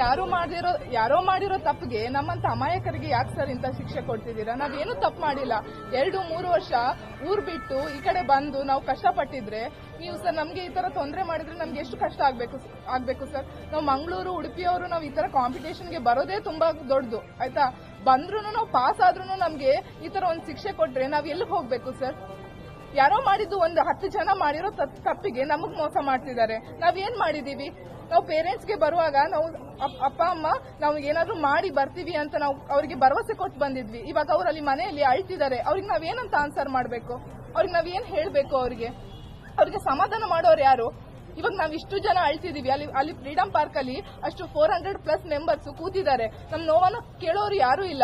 ಯಾರು ಮಾಡಿರೋ ಯಾರೋ ಮಾಡಿರೋ ತಪ್ಪಿಗೆ ನಮ್ಮಂತ ಅಮಾಯಕರಿಗೆ ಯಾಕೆ ಸರ್ ಇಂಥ ಶಿಕ್ಷೆ ಕೊಡ್ತಿದ್ದೀರಾ ನಾವೇನು ತಪ್ಪು ಮಾಡಿಲ್ಲ ಎರಡು ಮೂರು ವರ್ಷ ಊರ್ ಬಿಟ್ಟು ಈ ಕಡೆ ಬಂದು ನಾವು ಕಷ್ಟಪಟ್ಟಿದ್ರೆ ನೀವು ಸರ್ ನಮ್ಗೆ ಈ ತರ ತೊಂದರೆ ಮಾಡಿದ್ರೆ ನಮ್ಗೆ ಎಷ್ಟು ಕಷ್ಟ ಆಗ್ಬೇಕು ಆಗ್ಬೇಕು ಸರ್ ನಾವು ಮಂಗಳೂರು ಉಡುಪಿಯವರು ನಾವು ಈ ತರ ಕಾಂಪಿಟೇಷನ್ಗೆ ಬರೋದೇ ತುಂಬಾ ದೊಡ್ಡದು ಆಯ್ತಾ ಬಂದ್ರು ನಾವು ಪಾಸ್ ಆದ್ರೂ ನಮ್ಗೆ ಈ ತರ ಒಂದು ಶಿಕ್ಷೆ ಕೊಟ್ರೆ ನಾವ್ ಎಲ್ಲಿಗೆ ಹೋಗ್ಬೇಕು ಸರ್ ಯಾರೋ ಮಾಡಿದ್ದು ಒಂದು ಹತ್ತು ಜನ ಮಾಡಿರೋ ತಪ್- ತಪ್ಪಿಗೆ ನಮಗ್ ಮೋಸ ಮಾಡ್ತಿದ್ದಾರೆ ನಾವ್ ಏನ್ ಮಾಡಿದೀವಿ ನಾವು ಪೇರೆಂಟ್ಸ್ಗೆ ಬರುವಾಗ ನಾವು ಅಪ್- ಅಪ್ಪ ಅಮ್ಮ ನಾವು ಏನಾದ್ರು ಮಾಡಿ ಬರ್ತೀವಿ ಅಂತ ನಾವು ಅವರಿಗೆ ಭರವಸೆ ಕೊಟ್ಟು ಬಂದಿದ್ವಿ ಇವಾಗ ಅವ್ರು ಅಲ್ಲಿ ಮನೆಯಲ್ಲಿ ಅಳ್ತಿದ್ದಾರೆ ಅವ್ರಿಗೆ ನಾವೇನಂತ ಆನ್ಸರ್ ಮಾಡ್ಬೇಕು ಅವ್ರಿಗೆ ನಾವ್ ಏನ್ ಹೇಳ್ಬೇಕು ಅವ್ರಿಗೆ ಅವ್ರಿಗೆ ಸಮಾಧಾನ ಮಾಡೋರು ಯಾರು ಇವಾಗ ನಾವ್ ಇಷ್ಟು ಜನ ಅಳ್ತಿದೀವಿ ಅಲ್ಲಿ ಅಲ್ಲಿ ಫ್ರೀಡಂ ಪಾರ್ಕ್ ಅಲ್ಲಿ ಅಷ್ಟು ಫೋರ್ ಹಂಡ್ರೆಡ್ ಪ್ಲಸ್ ಮೆಂಬರ್ಸ್ ಕೂತಿದ್ದಾರೆ ನಮ್ ನೋವನ್ನ ಕೇಳೋರು ಯಾರು ಇಲ್ಲ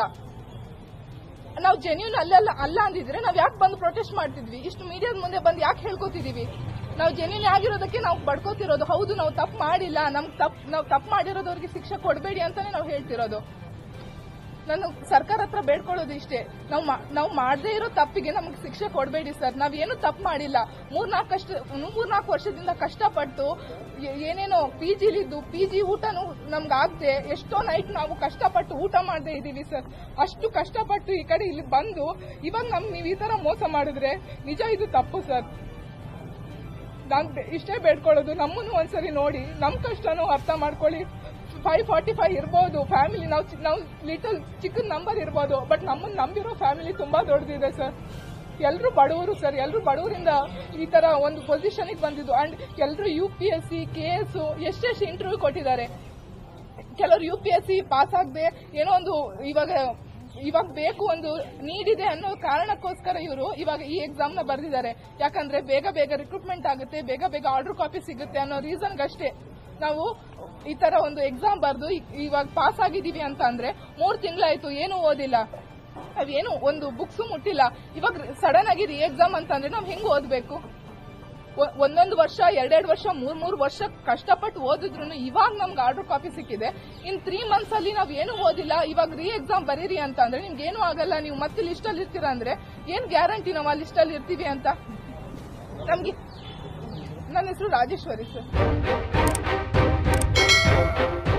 ನಾವು ಜೆನ್ಯೂನ್ ಅಲ್ಲೆಲ್ಲ ಅಲ್ಲ ಅಂದಿದ್ರೆ ನಾವ್ ಯಾಕೆ ಬಂದು ಪ್ರೊಟೆಸ್ಟ್ ಮಾಡ್ತಿದ್ವಿ ಇಷ್ಟು ಮೀಡಿಯಾದ ಮುಂದೆ ಬಂದು ಯಾಕೆ ಹೇಳ್ಕೊತಿದೀವಿ ನಾವು ಜೆನ್ಯೂನ್ ಆಗಿರೋದಕ್ಕೆ ನಾವು ಬಡ್ಕೋತಿರೋದು ಹೌದು ನಾವು ತಪ್ಪು ಮಾಡಿಲ್ಲ ನಮ್ಗೆ ತಪ್ಪು ನಾವು ತಪ್ಪು ಮಾಡಿರೋದವ್ರಿಗೆ ಶಿಕ್ಷೆ ಕೊಡಬೇಡಿ ಅಂತಾನೆ ನಾವು ಹೇಳ್ತಿರೋದು ನಾನು ಸರ್ಕಾರ ಹತ್ರ ಬೇಡ್ಕೊಳ್ಳೋದು ಇಷ್ಟೇ ನಾವು ನಾವು ಮಾಡದೇ ಇರೋ ತಪ್ಪಿಗೆ ನಮಗೆ ಶಿಕ್ಷೆ ಕೊಡಬೇಡಿ ಸರ್ ನಾವೇನು ತಪ್ಪು ಮಾಡಿಲ್ಲ ಮೂರ್ನಾಲ್ಕು ಕಷ್ಟ ಮೂರ್ನಾಲ್ಕು ವರ್ಷದಿಂದ ಕಷ್ಟಪಟ್ಟು ಏ- ಏನೇನೋ ಪಿ ಜಿಲಿದ್ದು ಪಿ ಜಿ ಊಟನೂ ನಮ್ಗೆ ಆಗದೆ ಎಷ್ಟೋ ನೈಟ್ ನಾವು ಕಷ್ಟಪಟ್ಟು ಊಟ ಮಾಡದೇ ಇದ್ದೀವಿ ಸರ್ ಅಷ್ಟು ಕಷ್ಟಪಟ್ಟು ಈ ಕಡೆ ಇಲ್ಲಿ ಬಂದು ಇವಾಗ ನಮ್ ನೀವು ಈ ತರ ಮೋಸ ಮಾಡಿದ್ರೆ ನಿಜ ಇದು ತಪ್ಪು ಸರ್ ನಾನ್ ಬೆ- ಇಷ್ಟೇ ಬೇಡ್ಕೊಳ್ಳೋದು ನಮ್ಮನ್ನು ಒಂದ್ಸರಿ ನೋಡಿ ನಮ್ ಕಷ್ಟನೂ ಅರ್ಥ ಮಾಡ್ಕೊಳ್ಳಿ ಫೈವ್ ಫಾರ್ಟಿ ಫೈವ್ ಇರ್ಬೋದು ಫ್ಯಾಮಿಲಿ ನಾವು ನಾವು ಲಿಟಲ್ ಚಿಕ್ಕ ನಂಬರ್ ಇರ್ಬೋದು ಬಟ್ ನಮ್ಮನ್ನ ನಂಬಿರೋ ಫ್ಯಾಮಿಲಿ ತುಂಬಾ ದೊಡ್ಡದಿದೆ ಸರ್ ಎಲ್ಲರೂ ಬಡವರು ಸರ್ ಎಲ್ಲರೂ ಬಡವರಿಂದ ಈ ತರ ಒಂದು ಪೊಸಿಷನ್ಗೆ ಬಂದಿದ್ದು ಅಂಡ್ ಎಲ್ಲರೂ U P S C K S ಎಷ್ಟೆಷ್ಟು ಇಂಟರ್ವ್ಯೂ ಕೊಟ್ಟಿದ್ದಾರೆ ಕೆಲವರು U P S C pass ಆಗದೆ ಏನೋ ಒಂದು ಇವಾಗ ಇವಾಗ ಬೇಕು ಒಂದು ನೀಡಿದೆ ಅನ್ನೋ ಕಾರಣಕ್ಕೋಸ್ಕರ ಇವರು ಇವಾಗ ಈ ಎಕ್ಸಾಮ್ ನ ಬರೆದಿದ್ದಾರೆ ಯಾಕಂದ್ರೆ ಬೇಗ ಬೇಗ ರಿಕ್ರೂಟ್ಮೆಂಟ್ ಆಗುತ್ತೆ ಬೇಗ ಬೇಗ ಆರ್ಡರ್ ಕಾಪಿ ಸಿಗುತ್ತೆ ಅನ್ನೋ ರೀಸನ್ಗಷ್ಟೇ ನಾವು ಈ ತರ ಒಂದು ಎಕ್ಸಾಮ್ ಬರೆದು ಇವಾಗ ಪಾಸ್ ಆಗಿದೀವಿ ಅಂತ ಅಂದ್ರೆ ಮೂರ್ ತಿಂಗಳಾಯ್ತು ಏನು ಓದಿಲ್ಲ ನಾವೇನು ಒಂದು ಬುಕ್ಸ್ ಮುಟ್ಟಿಲ್ಲ ಇವಾಗ ಸಡನ್ ಆಗಿ ರಿ ಎಕ್ಸಾಮ್ ಅಂತ ಅಂದ್ರೆ ನಾವ್ ಹೆಂಗ್ ಓದ್ಬೇಕು ಒ- ಒಂದೊಂದು ವರ್ಷ ಎರಡೆರಡು ವರ್ಷ ಮೂರ್ ಮೂರ್ ವರ್ಷ ಕಷ್ಟಪಟ್ಟು ಓದಿದ್ರು ಇವಾಗ ನಮ್ಗೆ ಆರ್ಡರ್ ಕಾಪಿ ಸಿಕ್ಕಿದೆ ಇನ್ ತ್ರೀ ಮಂತ್ಸ್ ಅಲ್ಲಿ ನಾವ್ ಏನು ಓದಿಲ್ಲ ಇವಾಗ ರೀ ಎಕ್ಸಾಮ್ ಬರೀರಿ ಅಂತ ಅಂದ್ರೆ ನಿಮ್ಗೆ ಏನು ಆಗಲ್ಲ ನೀವು ಮತ್ತೆ ಲಿಸ್ಟ್ ಅಲ್ಲಿ ಇರ್ತೀರಾ ಅಂದ್ರೆ ಏನ್ ಗ್ಯಾರಂಟಿ ನಾವು ಆ ಲಿಸ್ಟ್ ಅಲ್ಲಿ ಇರ್ತೀವಿ ಅಂತ ನಮ್ಗೆ ನನ್ನ ಹೆಸರು ರಾಜೇಶ್ವರಿ ಸರ್